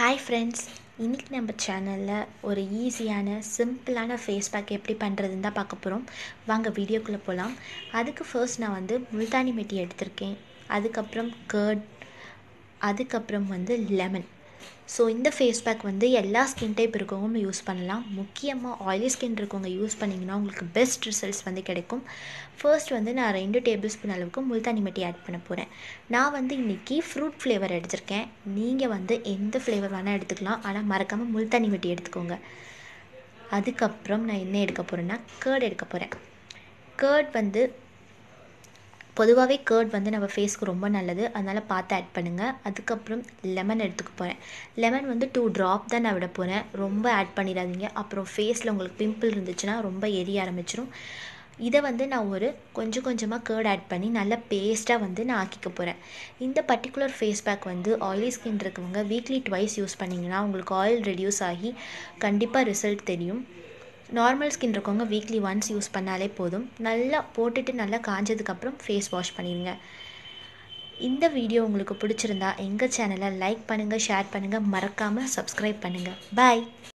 hi friends இன்றைக்கி நம்ம சேனலில் ஒரு ஈஸியான சிம்பிளான ஃபேஸ் பேக் எப்படி பண்ணுறதுன்னு தான் பார்க்க போகிறோம் வாங்க வீடியோக்குள்ளே போகலாம் அதுக்கு ஃபர்ஸ்ட் நான் வந்து முல்தானி மெட்டி எடுத்திருக்கேன் அதுக்கப்புறம் கர்ட் அதுக்கப்புறம் வந்து லெமன் ஸோ இந்த ஃபேஸ் பேக் வந்து எல்லா ஸ்கின் டைப் இருக்கவங்க யூஸ் பண்ணலாம் முக்கியமாக ஆயிலி ஸ்கின் இருக்கவங்க யூஸ் பண்ணிங்கன்னா உங்களுக்கு பெஸ்ட் ரிசல்ட்ஸ் வந்து கிடைக்கும் ஃபர்ஸ்ட் வந்து நான் ரெண்டு டேபிள் ஸ்பூன் அளவுக்கு முல்தானி மெட்டி ஆட் பண்ண போகிறேன் நான் வந்து இன்றைக்கி ஃப்ரூட் ஃப்ளேவர் எடுத்திருக்கேன் நீங்கள் வந்து எந்த ஃப்ளேவர் வேணால் எடுத்துக்கலாம் ஆனால் மறக்காமல் முல்தானி மெட்டி எடுத்துக்கோங்க அதுக்கப்புறம் நான் என்ன எடுக்க போகிறேன்னா கேர்ட் எடுக்க போகிறேன் கேர்ட் வந்து பொதுவாகவே கேர்ட் வந்து நம்ம ஃபேஸ்க்கு ரொம்ப நல்லது அதனால் பார்த்து ஆட் பண்ணுங்கள் அதுக்கப்புறம் லெமன் எடுத்துக்க போகிறேன் லெமன் வந்து டூ ட்ராப் தான் நான் விட போகிறேன் ரொம்ப ஆட் பண்ணிடாதீங்க அப்புறம் ஃபேஸில் உங்களுக்கு பிம்பிள் இருந்துச்சுன்னா ரொம்ப எரிய ஆரம்பிச்சிடும் இதை வந்து நான் ஒரு கொஞ்சம் கொஞ்சமாக கேர்ட் ஆட் பண்ணி நல்லா பேஸ்ட்டாக வந்து நான் ஆக்கிக்க போகிறேன் இந்த பர்டிகுலர் ஃபேஸ் பேக் வந்து ஆயிலி ஸ்கின் இருக்கவங்க வீக்லி ட்வைஸ் யூஸ் பண்ணிங்கன்னா உங்களுக்கு ஆயில் ரெடியூஸ் ஆகி கண்டிப்பாக ரிசல்ட் தெரியும் நார்மல் ஸ்கின் இருக்கவங்க வீக்லி ஒன்ஸ் யூஸ் பண்ணாலே போதும் நல்லா போட்டுட்டு நல்லா காஞ்சதுக்கப்புறம் ஃபேஸ் வாஷ் பண்ணிடுங்க இந்த வீடியோ உங்களுக்கு பிடிச்சிருந்தா எங்கள் சேனலை லைக் பண்ணுங்கள் ஷேர் பண்ணுங்கள் மறக்காமல் சப்ஸ்கிரைப் பண்ணுங்கள் பாய்